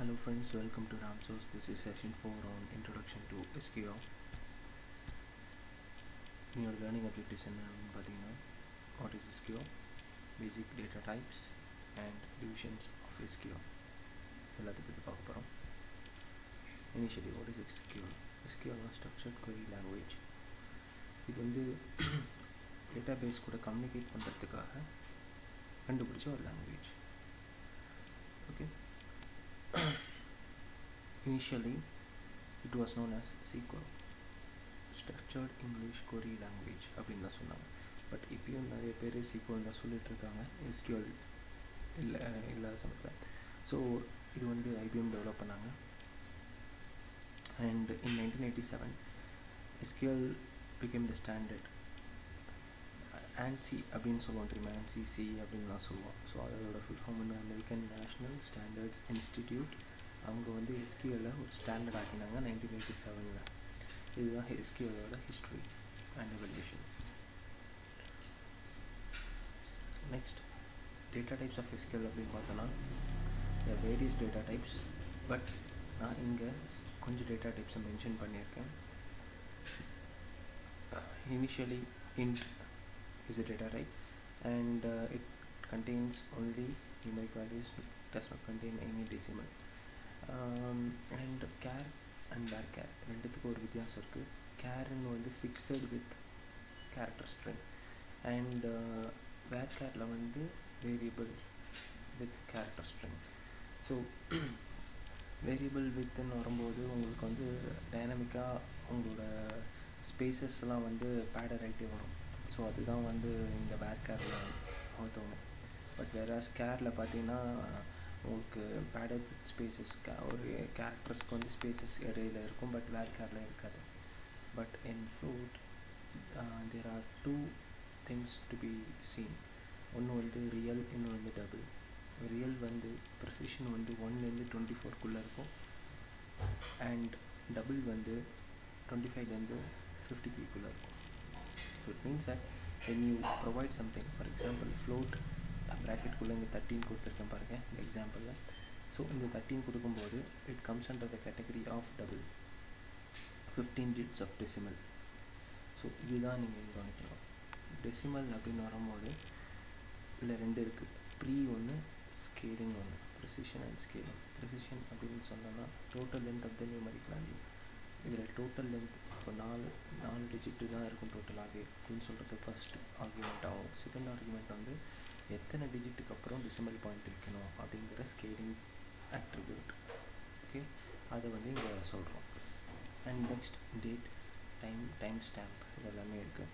Hello friends, welcome to Ramsource. This is session 4 on Introduction to SQL. என்னோட learning objectives என்னன்னு பார்த்தீங்கன்னா what is SQL, basic data types and divisions of SQL எல்லாத்தையும் பற்றி பார்க்க போகிறோம் initially what is SQL SQLனா structured query language இது வந்து டேட்டா பேஸ் கூட கம்யூனிகேட் பண்ணுறதுக்காக கண்டுபிடிச்ச ஒரு language okay initially it was known as SQL structured English query language அப்படின்னு தான் சொன்னாங்க பட் இப்பயும் நிறைய பேர் சீக்வல் தான் சொல்லிட்டு இருக்காங்க எஸ்கியூஎல் இல்லை இல்லாத சமயத்தில் ஸோ இது வந்து ஐபிஎம் டெவலப் பண்ணாங்க and in nineteen eighty seven SQL became the standard ANSI அப்படின்னு சொல்லுவோம் தெரியுமா ஆன்சிசி அப்படின்னு நான் சொல்லுவோம் ஸோ அதோட ஃபுல் ஃபார்ம் வந்து அமெரிக்கன் நேஷ்னல் ஸ்டாண்டர்ட்ஸ் இன்ஸ்டிடியூட் அவங்க வந்து எஸ்கியூஎல்ல ஒரு ஸ்டாண்டர்ட் ஆக்கினாங்க நைன்டீன் எயிட்டி செவனில் இதுதான் எஸ்கியூஎலோட history and evolution next data types of SQL அப்படின்னு பார்த்தோன்னா வேரியஸ் டேட்டா டைப்ஸ் பட் நான் இங்கே கொஞ்சம் டேட்டா டைப்ஸை மென்ஷன் பண்ணியிருக்கேன் initially int is a data type and uh, it contains only numeric values it does not contain any decimal um, and char and varchar ரெண்டுத்துக்கும் ஒரு வித்தியாசம் இருக்குது கேர்னு வந்து fixed width character string and வேர்கேரில் வந்து variable width character string so variable வித்துன்னு வரும்போது உங்களுக்கு வந்து டைனமிக்காக உங்களோட ஸ்பேசஸ்லாம் வந்து பேடர் ஆகிட்டே வரும் ஸோ அதுதான் வந்து இந்த வேர் கேரில் தோணும் பட் வேறு ஸ்கேரில் பார்த்தீங்கன்னா உங்களுக்கு பேடட் ஸ்பேசஸ் ஒரு கேரக்டர்ஸ்க்கு வந்து ஸ்பேசஸ் இடையில இருக்கும் பட் வேர் கேரில் இருக்காது but in float there are two things to be seen ஒன்று வந்து ரியல் இன்னொன்று வந்து டபுள் ரியல் வந்து ப்ரெசிஷன் வந்து ஒன்லேருந்து டுவெண்ட்டி ஃபோர்க்குள்ளே இருக்கும் அண்ட் டபுள் வந்து டுவெண்ட்டி ஃபைவ்லேருந்து ஃபிஃப்டி த்ரீக்குள்ளே இருக்கும் so it means that when you provide something for example float bracket குள்ள இங்கே தேர்ட்டீன் கொடுத்துருக்கேன் பாருங்கள் இந்த எக்ஸாம்பிளில் ஸோ இந்த தேர்ட்டீன் கொடுக்கும்போது it comes under the category of double fifteen digits of decimal so இதுதான் நீங்கள் கவனிக்கணும் டெசிமல் அப்படின்னு வரும்போது இல்லை ரெண்டு இருக்குது ப்ரீ ஒன்று ஸ்கேலிங் ஒன்று ப்ரெசிஷன் அண்ட் ஸ்கேலிங் ப்ரெசிஷன் அப்படின்னு சொன்னோன்னா total length of the numeric value இதில் டோட்டல் லென்த் இப்போ நாலு நாலு டிஜிட்டு தான் இருக்கும் டோட்டலாகவே அப்படின்னு சொல்கிறது ஃபஸ்ட் ஆர்குமெண்ட் ஆகும் செகண்ட் ஆர்குமெண்ட் வந்து எத்தனை டிஜிட்டுக்கு அப்புறம் டெசிமல் பாயிண்ட் வைக்கணும் அப்படிங்கிற ஸ்கேலிங் ஆட்ரிபியூட் ஓகே அதை வந்து இங்கே சொல்கிறோம் and next date time time stamp இது எல்லாமே இருக்குது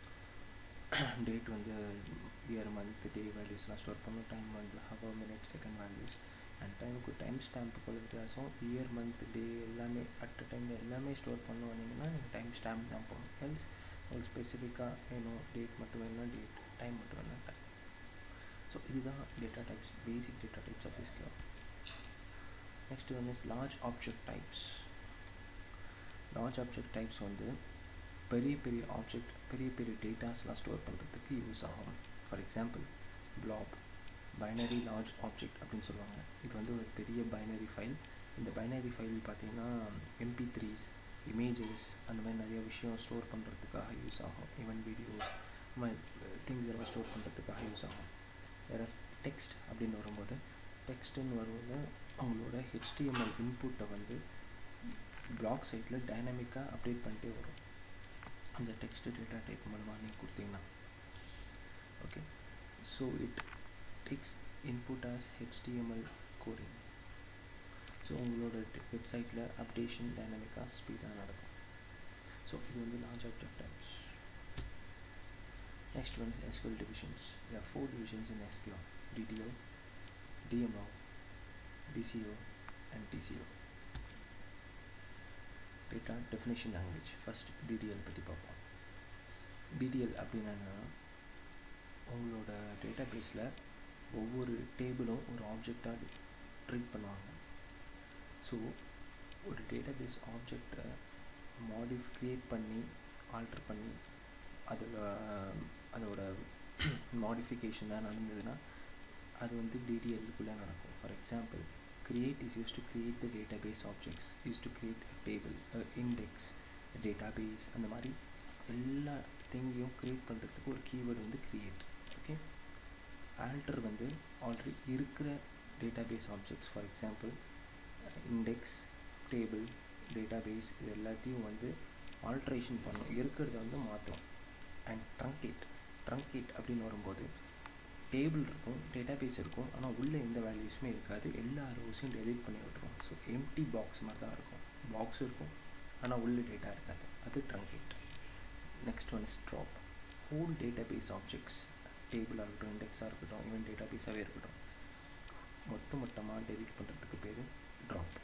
டேட் வந்து இயர் மந்த் டே வேல்யூஸ்லாம் ஸ்டோர் பண்ணும் டைம் வந்து hour minute second values and டைமுக்கு டைம் ஸ்டாம்புக்குள்ள வித்தியாசம் இயர் மந்த் டே எல்லாமே அட் அ டைமில் எல்லாமே ஸ்டோர் பண்ணுவானீங்கன்னா நீங்கள் டைம் ஸ்டாம்ப் தான் போகணும் எல்ஸ் உங்களுக்கு ஸ்பெசிஃபிக்காக வேணும் டேட் மட்டும் வேணும்னா டேட் டைம் மட்டும் வேணும்னா டைம் ஸோ இதுதான் data types basic data types of SQ next one is large object types large object types வந்து பெரிய பெரிய ஆப்ஜெக்ட் பெரிய பெரிய டேட்டாஸ்லாம் ஸ்டோர் பண்ணுறதுக்கு யூஸ் ஆகும் for example BLOB binary large object அப்படின்னு சொல்லுவாங்க இது வந்து ஒரு பெரிய பைனரி ஃபைல் இந்த பைனரி ஃபைல் பார்த்தீங்கன்னா எம்பி த்ரீஸ் இமேஜஸ் அந்த மாதிரி நிறைய விஷயம் ஸ்டோர் பண்ணுறதுக்காக யூஸ் ஆகும் ஈவன் வீடியோஸ் இந்த மாதிரி திங்ஸ் எல்லாம் ஸ்டோர் பண்ணுறதுக்காக யூஸ் ஆகும் வேறு டெக்ஸ்ட் அப்படின்னு வரும்போது டெக்ஸ்ட்டுன்னு வரும்போது அவங்களோட ஹெச்டிஎம்எல் இன்புட்டை வந்து பிளாக் சைட்டில் டைனமிக்காக அப்டேட் பண்ணிட்டே வரும் அந்த டெக்ஸ்ட் டேட்டா டைப் மூலமாக நீங்கள் கொடுத்தீங்கன்னா okay so it takes input as HTML coding so உங்களோட வெப்சைட்டில் அப்டேஷன் டைனமிக்காக ஸ்பீடாக நடக்கும் ஸோ இது வந்து லார்ஜ் ஆப்ஜெக்ட் டைப்ஸ் நெக்ஸ்ட் வந்து SQL divisions there four divisions in SQ DDO DMO DCO and DCO data definition language first DDL பற்றி பார்ப்போம் டிடிஎல் அப்படின்னா உங்களோட டேட்டா பேஸில் ஒவ்வொரு டேபிளும் ஒரு ஆப்ஜெக்டாக ட்ரீட் பண்ணுவாங்க ஸோ ஒரு டேட்டாபேஸ் ஆப்ஜெக்டை மாடிஃப் க்ரியேட் பண்ணி ஆல்ட்ரு பண்ணி அதில் அதோட மாடிஃபிகேஷனாக நடந்ததுன்னா அது வந்து டிடிஎல்லுக்குள்ளே நடக்கும் for example create is used to create the database objects used to create a table a index a database அந்த மாதிரி எல்லா திங்கையும் க்ரியேட் பண்ணுறதுக்கு ஒரு கீவேர்டு வந்து க்ரியேட் ஓகே ஆல்டர் வந்து ஆல்ரெடி இருக்கிற database objects for example index table database இது எல்லாத்தையும் வந்து ஆல்ட்ரேஷன் பண்ணும் இருக்கிறத வந்து மாற்றும் அண்ட் ட்ரங்கேட் ட்ரங்கேட் அப்படின்னு வரும்போது டேபிள் இருக்கும் டேட்டாபேஸ் இருக்கும் ஆனால் உள்ளே எந்த வேல்யூஸுமே இருக்காது எல்லா ரோஸையும் டெலீட் பண்ணி விட்ருவோம் ஸோ எம்டி பாக்ஸ் மாதிரி தான் இருக்கும் பாக்ஸ் இருக்கும் ஆனால் உள்ள டேட்டா இருக்காது அது truncate next one is drop whole database objects டேபிளாக இருக்கட்டும் இண்டெக்ஸாக இருக்கட்டும் ஈவன் டேட்டாபேஸாகவே இருக்கட்டும் மொத்த மொத்தமாக டெலீட் பண்ணுறதுக்கு பேர் ட்ராப்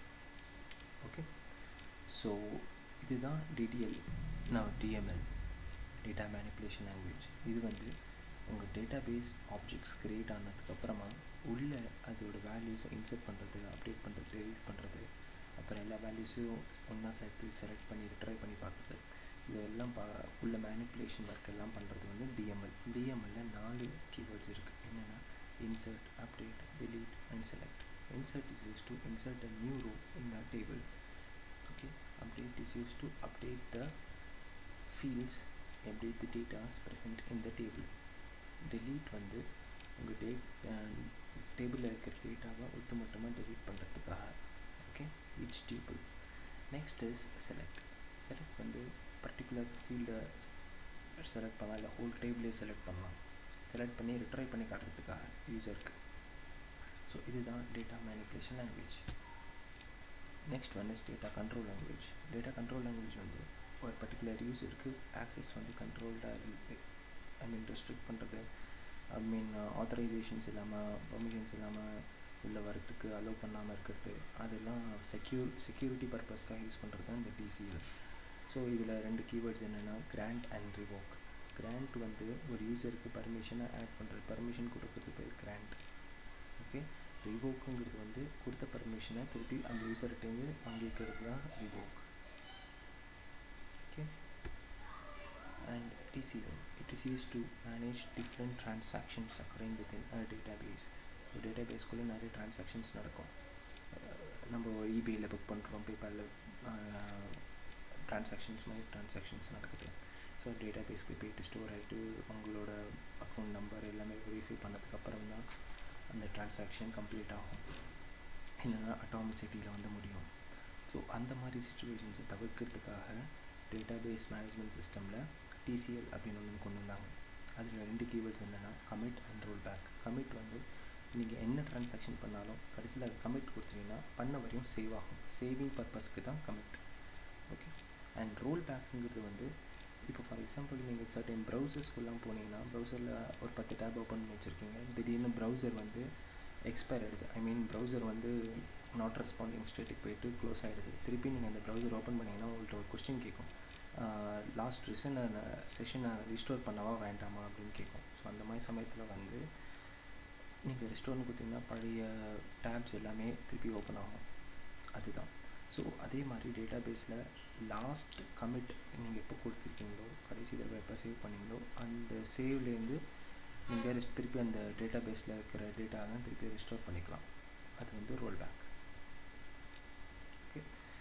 ஓகே ஸோ இதுதான் டிடிஎல் நான் டிஎம்எல் டேட்டா மேனிப்புலேஷன் லாங்குவேஜ் இது வந்து உங்கள் டேட்டாபேஸ் ஆப்ஜெக்ட்ஸ் க்ரியேட் ஆனதுக்கப்புறமா உள்ளே அதோட வேல்யூஸை இன்சர்ட் பண்ணுறது அப்டேட் பண்ணுறது டெலிட் பண்ணுறது அப்புறம் எல்லா வேல்யூஸையும் ஒன்றா சேர்த்து செலக்ட் பண்ணி ட்ரை பண்ணி பார்க்குறது இதெல்லாம் பா உள்ள மேனிப்புலேஷன் ஒர்க் எல்லாம் பண்ணுறது வந்து டிஎம்எல் டிஎம்எல்ல நாலு கீவேர்ட்ஸ் இருக்குது என்னென்னா insert update delete and select insert is use to insert a new row in a table okay update is use to update the fields update the data present in the table delete வந்து உங்கள் டே டேபிளில் இருக்கிற டேட்டாவை ஒத்து மொத்தமாக delete பண்ணுறதுக்காக okay each table next is select select வந்து particular ஃபீல்டை செலக்ட் பண்ணலாம் இல்லை ஹோல் டேபிளே செலக்ட் பண்ணலாம் செலக்ட் பண்ணி ரிட்ரை பண்ணி காட்டுறதுக்காக யூசருக்கு ஸோ இதுதான் data manipulation language next one is data control language data control language வந்து ஒரு பர்டிகுலர் யூஸருக்கு ஆக்சஸ் வந்து கண்ட்ரோல்டாக ஐ மீன் ரெஸ்ட்ரிக்ட் பண்ணுறது ஐ மீன் ஆத்தரைசேஷன்ஸ் இல்லாமல் பர்மிஷன்ஸ் இல்லாமல் உள்ளே வரத்துக்கு அலோவ் பண்ணாமல் இருக்கிறது அதெல்லாம் செக்யூர் செக்யூரிட்டி பர்பஸ்க்காக யூஸ் பண்ணுறது தான் இந்த டிசியில் ஸோ இதில் ரெண்டு கீவேர்ட்ஸ் என்னென்னா கிராண்ட் அண்ட் ரிவோக் கிராண்ட் வந்து ஒரு யூசருக்கு பர்மிஷனை ஆட் பண்ணுறது பர்மிஷன் கொடுக்கறது பேர் கிராண்ட் ஓகே ரிவோக்குங்கிறது வந்து கொடுத்த பர்மிஷனை திருப்பி அந்த யூசர்கிட்டேருந்து வாங்கிக்கிறது தான் revoke okay and TCL it is used to manage different transactions occurring within a database ஒரு டேட்டாபேஸ்க்குள்ளே நிறைய டிரான்சாக்ஷன்ஸ் நடக்கும் நம்ம இபிஐயில் புக் பண்ணுறோம் பேபாலில் ட்ரான்சாக்ஷன்ஸ் மாதிரி ட்ரான்சாக்ஷன்ஸ் நடக்குது ஸோ டேட்டாபேஸ்க்கு போயிட்டு ஸ்டோர் ஆகிட்டு உங்களோட அக்கௌண்ட் நம்பர் எல்லாமே வெரிஃபை பண்ணதுக்கப்புறம் தான் அந்த ட்ரான்சாக்ஷன் கம்ப்ளீட் ஆகும் இல்லைன்னா அட்டாமிசிட்டியில் வந்து முடியும் ஸோ அந்த மாதிரி சுச்சுவேஷன்ஸை தவிர்க்கிறதுக்காக டேட்டாபேஸ் மேனேஜ்மெண்ட் சிஸ்டமில் டிசிஎல் அப்படின்னு ஒன்று கொண்டு வந்தாங்க அதில் ரெண்டு கீவேர்ட்ஸ் என்னென்னா commit and roll back commit வந்து நீங்கள் என்ன ட்ரான்சாக்ஷன் பண்ணாலும் கடைசியில் அது கமிட் கொடுத்தீங்கன்னா பண்ண வரையும் சேவ் ஆகும் சேவிங் பர்பஸ்க்கு தான் கமிட் ஓகே அண்ட் ரோல் பேக்குங்கிறது வந்து இப்போ ஃபார் எக்ஸாம்பிள் நீங்கள் சர்டன் ப்ரௌசர்ஸ்க்குலாம் போனீங்கன்னா ப்ரௌசரில் ஒரு பத்து டேப் ஓப்பன் பண்ணி வச்சுருக்கீங்க திடீர்னு ப்ரௌசர் வந்து எக்ஸ்பயர் ஆகிடுது ஐ மீன் ப்ரௌசர் வந்து நாட் ரெஸ்பாண்டிங் ஸ்டேட்டுக்கு போயிட்டு க்ளோஸ் ஆகிடுது திருப்பி நீங்கள் அந்த ப்ரௌசர் ஓப்பன் பண்ணிங்கன்னா உங்கள்கிட்ட ஒரு கொஸ்டின் கேட்கும் லாஸ்ட் ரிசன் செஷனை ரிஸ்டோர் பண்ணவா வேண்டாமா அப்படின்னு கேட்கும் ஸோ அந்த மாதிரி சமயத்தில் வந்து நீங்கள் ரெஸ்டோர்னு கொடுத்தீங்கன்னா பழைய டேப்ஸ் எல்லாமே திருப்பி ஓப்பன் ஆகும் அதுதான் ஸோ அதே மாதிரி டேட்டா பேஸில் லாஸ்ட் கமிட் நீங்கள் எப்போ கொடுத்துருக்கீங்களோ கடைசி தடவை எப்போ சேவ் பண்ணீங்களோ அந்த சேவ்லேருந்து நீங்கள் ரெஸ்ட் திருப்பி அந்த டேட்டா பேஸில் இருக்கிற டேட்டாலாம் திருப்பி ரெஸ்டோர் பண்ணிக்கலாம் அது வந்து roll back okay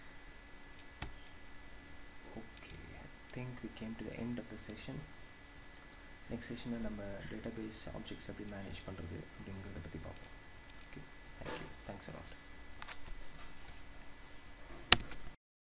okay I think we came to the end of the session next செஷனில் நம்ம டேட்டா பேஸ் ஆப்ஜெக்ட்ஸ் எப்படி மேனேஜ் பண்ணுறது அப்படிங்கிறத பற்றி பார்ப்போம் ஓகே தேங்க்யூ தேங்க்ஸ் அலாட்